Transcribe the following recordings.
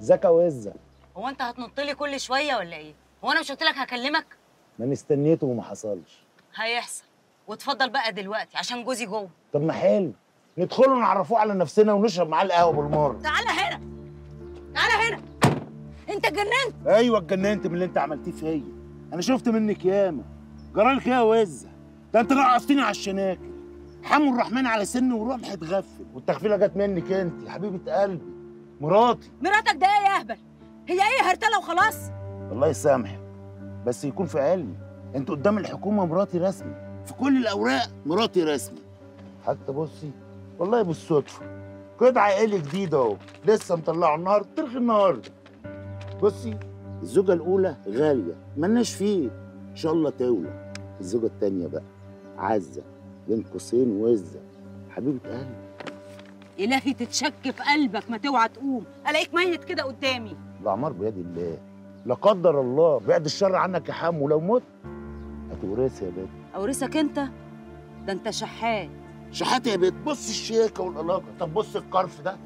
زكا وزة هو انت هتنط لي كل شويه ولا ايه هو انا مش قلت لك هكلمك ما أنا استنيته وما حصلش هيحصل واتفضل بقى دلوقتي عشان جوزي جوه طب ما حلو ندخله نعرفوه على نفسنا ونشرب معاه القهوه بالمره تعالى هنا تعالى هنا انت جننت ايوه اتجننت من اللي انت عملتيه فيا انا شفت منك ياما جرالك ايه يا وزه ده انت رقصتني على الشناكل حمو الرحمن على سن ورمح اتغفل والتغفيله جت منك انت يا حبيبه قلبي مراتي مراتك ده ايه يا اهبل هي ايه هرتله وخلاص الله يسامحك بس يكون في علمي انت قدام الحكومه مراتي رسمي في كل الاوراق مراتي رسمي حتى بصي والله بالصدفه قطعه عائلي جديده اهو لسه مطلعه النهارده ترخي النهارده بصي الزوجه الاولى غاليه ملناش فيه ان شاء الله تولى الزوجه الثانيه بقى عزه بين قوسين وزه حبيبه قلبي الهي تتشك في قلبك ما توعى تقوم الاقيك ميت كده قدامي الاعمار بيد الله لا قدر الله بعد الشر عنك يا حمو لو مت هتورثي يا بنت اورثك انت ده انت شحات شحات يا بنت بص الشياكه والاناقه طب بص القرف ده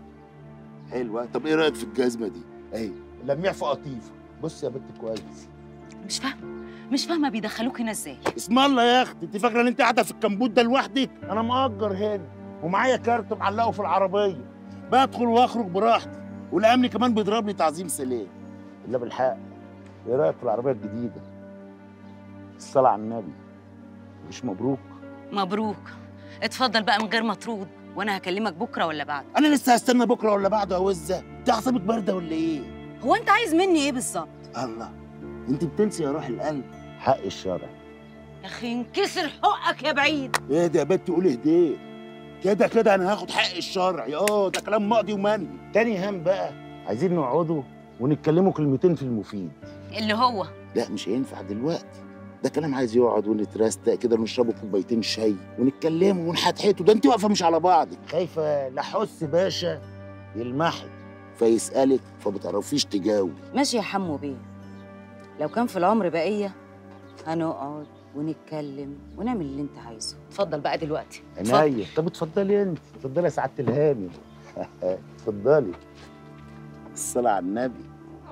حلوه طب ايه رايك في الجزمه دي اهي لميع في قطيفه بص يا بنت كويس مش فاهمه مش فاهمه بيدخلوك هنا ازاي اسم الله يا اختي انت فاكره ان انت قاعده في الكمبوت ده لوحدك انا مأجر هنا ومعايا كارت معلقه في العربيه بدخل واخرج براحتي والامن كمان بيضربني تعظيم سلام الا بالحق ايه رايك في العربيه الجديده الصلاه على النبي مش مبروك مبروك اتفضل بقى من غير ما ترد وانا هكلمك بكره ولا بعد انا لسه هستنى بكره ولا بعده يا وزه انت اعصابك بارده ولا ايه هو انت عايز مني ايه بالظبط الله انت بتنسي يا روح القلب حق الشرع يا اخي انكسر حقك يا بعيد ايه ده يا بنت تقول اهديه كده كده انا هاخد حق الشرعي اه ده كلام ماضي ومنهي تاني هام بقى عايزين نقعدوا ونتكلموا كلمتين في المفيد اللي هو لا مش هينفع دلوقتي ده كلام عايز يقعد ونترستق كده ونشربوا كوبايتين شاي ونتكلموا ونحتحتوا ده انت واقفه مش على بعضك خايفه لحس باشا يلمحك فيسالك فما تعرفيش تجاوبي ماشي يا حمو بيه لو كان في العمر بقيه هنقعد ونتكلم ونعمل اللي انت عايزه اتفضل بقى دلوقتي اتفضل. عينيا طب اتفضلي انت اتفضلي يا سعاده الهاني اتفضلي الصلاة على النبي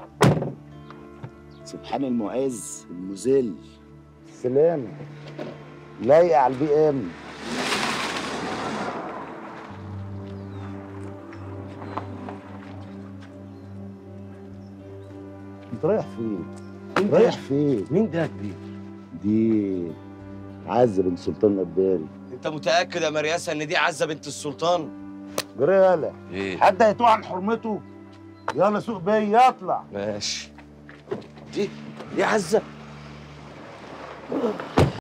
سبحان المعز المذل سلام لايقة على البي ام انت رايح فين؟ انت رايح فين؟ مين ده يا كبير؟ دي عزة بنت سلطان نبالي انت متاكد يا مرياسه ان دي عزه بنت السلطان؟ جري يالا ايه؟ حد هيتوه عن حرمته يلا سوق بيا اطلع ماشي دي دي عزه